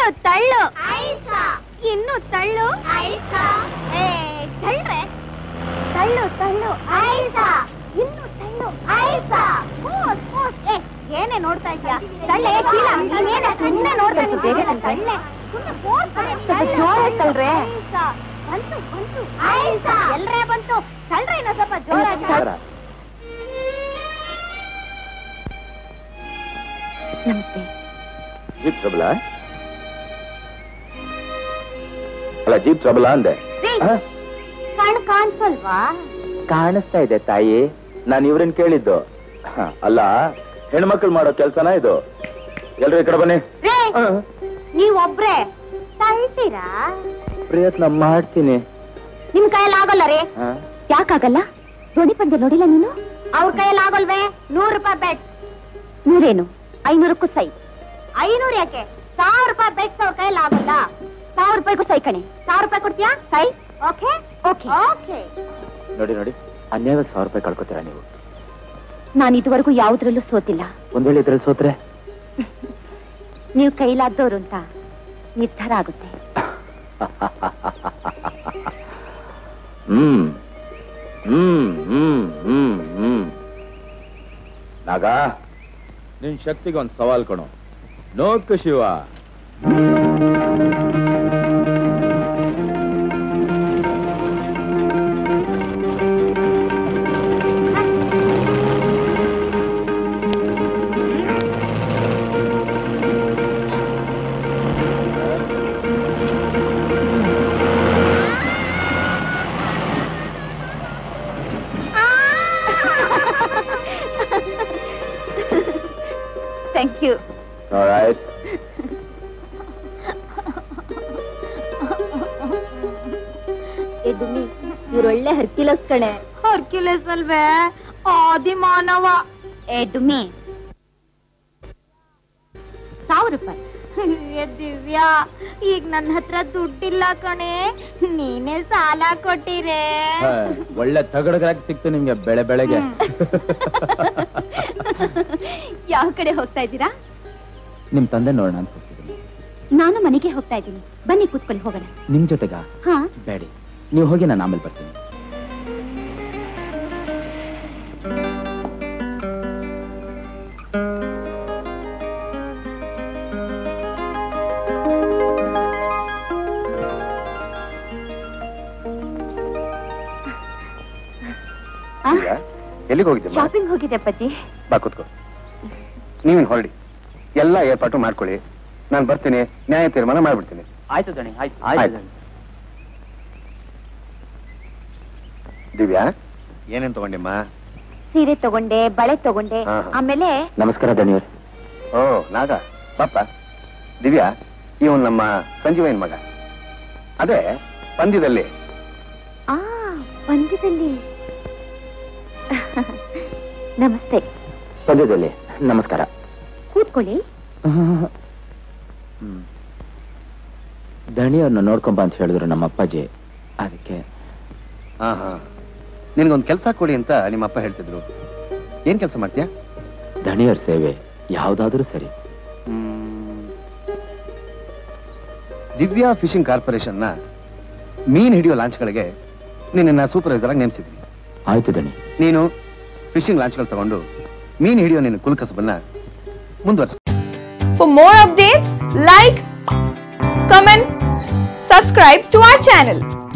ತಳ್ಳು ತಳ್ಳು ಇನ್ನು ತಳ್ಳು ಏ, ತಳ್ಳ್ರೆ ತಳ್ಳು ತಳ್ಳು ಇನ್ನು ತಳ್ಳು ಪೋಸ್, ಪೋಸ್. ಏ, ಏನೇ ನೋಡ್ತಾ ಇದ್ಯಾ ತಳ್ಳೆ ಚೀಲ ನೀನೇನೆ ಸುಮ್ಮನೆ ನೋಡ್ತಾ ಇದ್ದೀಯ ತಳ್ಳೆ ಸುಮ್ಮನೆ ಪೋಸ್ ಕೊಡು, ಸ್ವಲ್ಪ ತಳ್ಳು, ಜೋರಾಗಿ ತಳ್ಳು. ತಳ್ಳ್ರೆ. ಐಸ. ಬಂತು ಬಂತು ಎಲ್ರೇ ಬಂತು ತಳ್ಳ್ರೆ ಇನ್ನೂ ಸ್ವಲ್ಪ ಜೋರಾಗಿ ನಮಸ್ತೆ ಜೀಪ್ ಟ್ರಬಲ ಅಲ್ಲ ಜೀಪ್ ಟ್ರಬಲ ಅಂದೆ ರೀ, ಆ? ಕಣ್ ಕಾಣಿಸಲ್ವಾ ಕಾಣಿಸ್ತಾ ಇದೆ ತಾಯಿ ನಾನು ಇವ್ರನ್ನ ಕೇಳಿದ್ದು ಹ, ಅಲ್ಲ ಹೆಣ್ಮಕ್ಳು ಮಾಡೋ ಕೆಲ್ಸನ ಇದು ಎಲ್ರು ಈ ಕಡೆ ಬನ್ನಿ ರೇ ಆ, ನೀವೊಬ್ರೇ ತಳ್ತೀರಾ ಪ್ರಯತ್ನ ಮಾಡ್ತೀನಿ ನಿಮ್ ಕೈಯಲ್ಲಿ ಆಗಲ್ಲ ರೀ ಆ? ಯಾಕಾಗಲ್ಲ ದೋಣಿ ಪಂದ್ಯ ನೋಡಿಲ್ಲ ನೀನು ಅವ್ರ ಕೈಯಲ್ಲಿ ಆಗಲ್ವೇ ನೂರು ರೂಪಾಯಿ ಬೆಟ್ ನೂರೇನು ಐನೂರಕ್ಕೂ ಸೈ ಐನೂರು ಯಾಕೆ ಸಾವಿರ ರೂಪಾಯಿ ಬೆಟ್ ಅವ್ರ ಕೈಯಲ್ಲಿ ಆಗಲ್ಲ ಸಾವಿರ ರೂಪಾಯಿಗೂ ಸೈ ಕಣೆ ಸಾವಿರ ರೂಪಾಯಿ ಕೊಡ್ತೀಯಾ ಸೈ ಓಕೆ ಓಕೆ ಓಕೆ ನೋಡಿ ನೋಡಿ ಅನ್ಯಾಯ ಸಾವಿರ ರೂಪಾಯಿ ಕಳ್ಕೊತೀರಾ ನೀವು ನಾನು ಇದುವರೆಗೂ ಯಾವುದ್ರಲ್ಲೂ ಸೋತಿಲ್ಲ ಒಂದ್ ವೇಳೆ ಇದ್ರಲ್ಲಿ ಸೋತ್ರೆ ನೀವು ಕೈಲಾದವರು ಅಂತ ನಿರ್ಧಾರ ಆಗುತ್ತೆ ಹ್ಮ್ ಹ್ಮ್ ಹ್ಮ್ ಹ್ಮ್ ಹ್ಮ್ ನಾಗ ನಿನ್ ಶಕ್ತಿಗೆ ಒಂದ್ ಸವಾಲ್ ಕಣು ನೋಡ್ಕು ಶಿವ ಥ್ಯಾಂಕ್ ಯು Alright. ಇವ್ರೊಳ್ಳೆ ಹರ್ಕಿಲಸ್ ಕಣೆ ಹರ್ಕ್ಯುಲೆಸ್ ಅಲ್ವೇ ಆದಿ ಮಾನವ ಏ ಡುಮ್ಮಿ ಸಾವಿರ ರೂಪಾಯಿ ಏ ದಿವ್ಯಾ ಈಗ ನನ್ನ ಹತ್ರ ದುಡ್ಡಿಲ್ಲ ಕಣೆ ನೀನೇ ಸಾಲ ಕೊಟ್ಟಿರೆ ಹ, ಒಳ್ಳೆ ತಗಡಗಾಕಿ ಸಿಕ್ತು ನಿಮ್ಗೆ ಬೆಳೆ ಬೆಳೆಗೆ ಯಾವ ಕಡೆ ಹೋಗ್ತಾ ಇದ್ದೀರಾ ನಿಮ್ ತಂದೆ ನೋಡೋಣ ಅಂತ ಹೋಗ್ತಿದ್ದೀನಿ ನಾನು ಮನೆಗೆ ಹೋಗ್ತಾ ಇದ್ದೀನಿ ಬನ್ನಿ ಕೂತ್ಕೊಳ್ಳಿ ಹೋಗೋಣ ನಿಮ್ ಜೊತೆಗ ಹಾ ಬೇಡಿ ನೀವು ಹೋಗಿ ನಾನು ಆಮೇಲೆ ಬರ್ತೀನಿ ಆ? ಎಲ್ಲಿಗೆ ಹೋಗಿದ್ದೆ ಶಾಪಿಂಗ್ ಹೋಗಿದೆ ಅಪ್ಪಾಜಿ ಬಾ ಕೂತ್ಕೋ ನೀವೇನು ಹೊರಡಿ ಎಲ್ಲ ಏರ್ಪಾಟು ಮಾಡ್ಕೊಳ್ಳಿ ನಾನು ಬರ್ತೀನಿ ನ್ಯಾಯ ತೀರ್ಮಾನ ಮಾಡ್ಬಿಡ್ತೀನಿ ಆಯ್ತು ದಣಿ ಆಯ್ತು ಆಯ್ತು. ದಿವ್ಯಾ ಏನೇನ್ ತಗೊಂಡಿಮ್ಮ ಸೀರೆ ತಗೊಂಡೆ ಬಳೆ ತಗೊಂಡೆ ಹಾ, ಹಾ. ಆಮೇಲೆ ನಮಸ್ಕಾರ ಧನ್ಯವಾದ ಓ ನಾಗ ಪಾಪ ದಿವ್ಯಾ ಇವನ್ ನಮ್ಮ ಸಂಜೀವನ್ ಮಗ ಅದೇ ಪಂದ್ಯದಲ್ಲಿ ಆ ಪಂದ್ಯದಲ್ಲಿ ನಮಸ್ತೆ ಪದ್ಯದಲ್ಲಿ ನಮಸ್ಕಾರ ಕೂತ್ಕೊಳ್ಳಿ ದಣಿಯವ್ರನ್ನ ನೋಡ್ಕೊಂಬ ಅಂತ ಹೇಳಿದ್ರು ನಮ್ಮ ಅಪ್ಪಾಜಿ ಅದಕ್ಕೆ ಹಾ ಹಾ ನಿನ್ಗೊಂದ್ ಕೆಲಸ ಕೊಡಿ ಅಂತ ನಿಮ್ಮ ಅಪ್ಪ ಹೇಳ್ತಿದ್ರು ಏನ್ ಕೆಲಸ ಮಾಡ್ತೀಯಾ ದಣಿಯವ್ರ ಸೇವೆ ಯಾವ್ದಾದ್ರೂ ಸರಿ ಹ್ಮ್. ದಿವ್ಯಾ ಫಿಶಿಂಗ್ ಕಾರ್ಪೊರೇಷನ್ ನ ಮೀನ್ ಹಿಡಿಯೋ ಲಾಂಚ್ಗಳಿಗೆ ನಿನ್ನ ಸೂಪರ್ವೈಸರ್ ಆಗಿ ನೇಮಿಸಿದ್ವಿ ಆಯ್ತು ದಣಿ ನೀನು ಫಿಶಿಂಗ್ ಲಾಂಚ್ಗಳು ತಗೊಂಡು ಮೀನ್ ಹಿಡಿಯೋ ನಿನ್ನ ಕುಲಕಸಬನ್ನ ಮುಂದುವರ್ಸ For more updates, like, comment, subscribe to our channel.